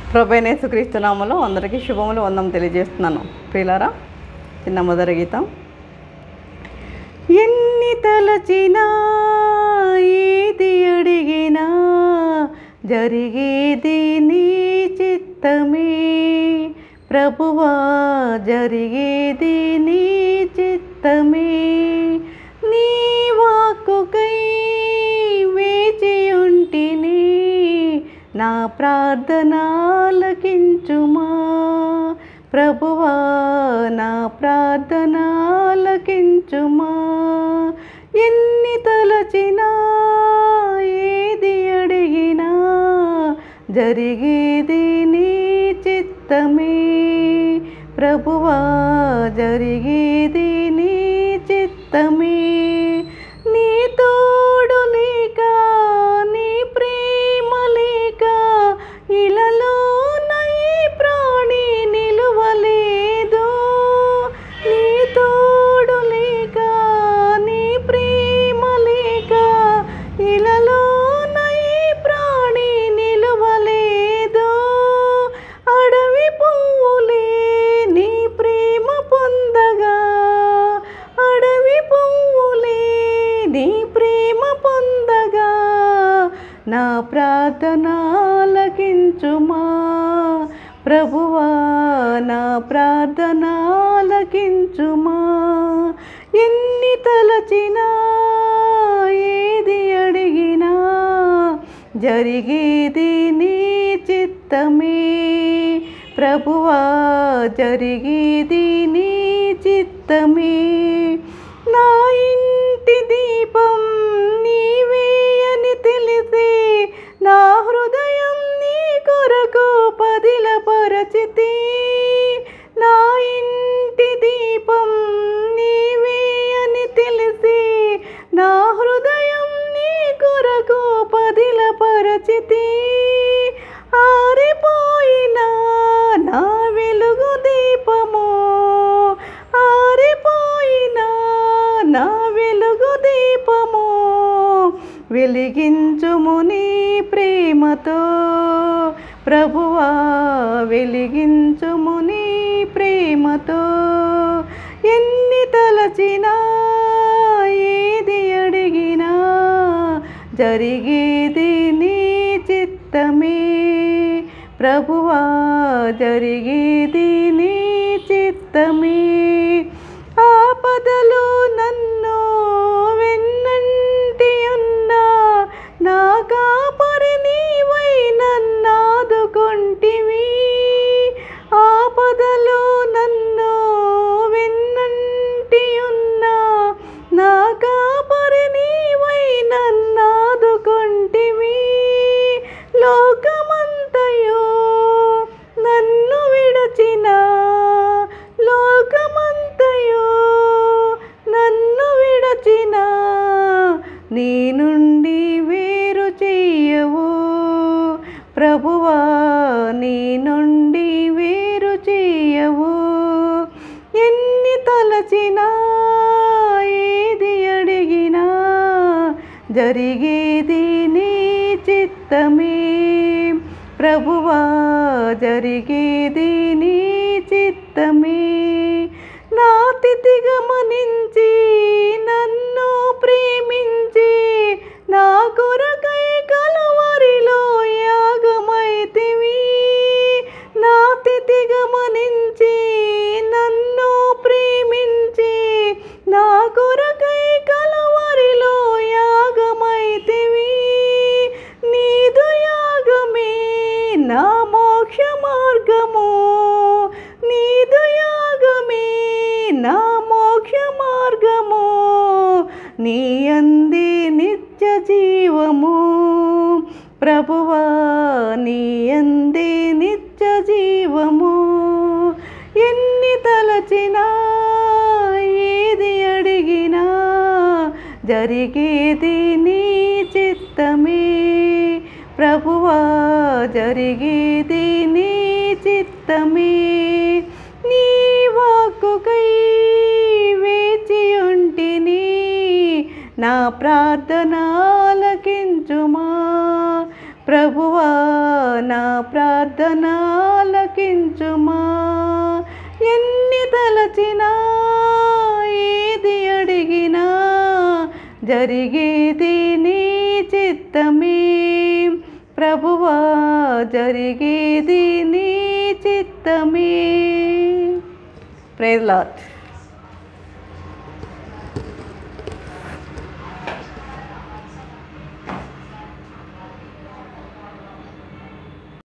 ప్రభైనేసుక్రీస్తు నామలో అందరికీ శుభములు వందం తెలియజేస్తున్నాను ప్రియులారా చిన్న మొదటి గీతం ఎన్ని తలచినా ఏది అడిగినా జరిగేది నీ చిత్తమే ప్రభువా జరిగేది నీ చిత్తమే నీ వాక్కుకై వేచి ఉంటిని నా ప్రార్థనాలకించుమా ప్రభువా నా ప్రార్థనాలకించుమా ఎన్ని తలచినా ఏది అడిగినా జరిగేది నీ చిత్తమే ప్రభువా జరిగేది నీ చిత్తమే నీ తోడు లేక నీ ప్రేమ లేక ఇలలో నై ప్రాణి నిలువలేదు నీ తోడు లేక నీ ప్రేమ లేక ఇలలో నై ప్రాణి నిలువలేదు అడవి పువ్వులే నీ ప్రేమ పొందగా అడవి పువ్వులే నీ ప్రేమ పొందగా నా ప్రార్థనాలకించుమా ప్రభువా నా ప్రార్థనాలకించుమా ఎన్ని తలచినా ఏది అడిగినా జరిగేది నీ చిత్తమే ప్రభువా జరిగేది నీ చిత్తమే నా ఇంటి దీపం నీవే అని తెలిసి నా హృదయం నీ కొరకు పదిల పరచితి నా ఇంటి దీపం నీవే అని తెలిసి నా హృదయం నీ కొరకు పదిల పరచితి ఆరిపోయిన నా వెలుగు దీపము ఆరిపోయిన నా వెలుగు దీపము వెలిగించుము నీ ప్రేమతో ప్రభువా వెలిగించుము నీ ప్రేమతో ఎన్ని తలచినా ఏది అడిగినా జరిగేది నీ చిత్తమే ప్రభువా జరిగేది నీ చిత్తమే ఆపదలో నన్ను వెన్నంటి ఉన్నా నా కాపరి నీవై నన్నాదుకొంటివి ఆపదలో నన్ను వెన్నంటి ఉన్నా నా కాపరి నీవై నన్నాదుకొంటివి లోకమంతయో నన్ను విడచిన లోకమంతయో నన్ను విడచిన నీ నుండి వేరు చెయ్యవు ప్రభువా నీ నుండి వేరు చెయ్యవు ఎన్ని తలచినా ఏది అడిగినా జరిగేది నీ చిత్తమే ప్రభువా జరిగేది నీ చిత్తమే నా తిథి గమనించి నన్ను ప్రేమించి నా కొరకై కలువరిలో యాగమైతివి నా తిథి గమనించి నన్ను ప్రేమించి నా కొరకై కలువరిలో యాగమైతివి నీదు యాగమే నా మోక్ష మార్గము నీదు యాగమే నా మోక్ష మార్గము నీ అంది నిత్య జీవము ప్రభువా నీ అంది నిత్య జీవము ఎన్ని తలచినా ఏది అడిగినా జరిగేది నీ చిత్తమే ప్రభువా జరిగేది నీ చిత్తమే నీ వాక్కుకై వేచి ఉంటిని నా ప్రార్థనాలకించుమా ప్రభువా నా ప్రార్థనాలకించుమా ఎన్ని తలచినా ఏది అడిగినా జరిగేది నీ చిత్తమే ప్రభువా జరిగేది నీ చిత్తమే ప్రేజ్ లాట్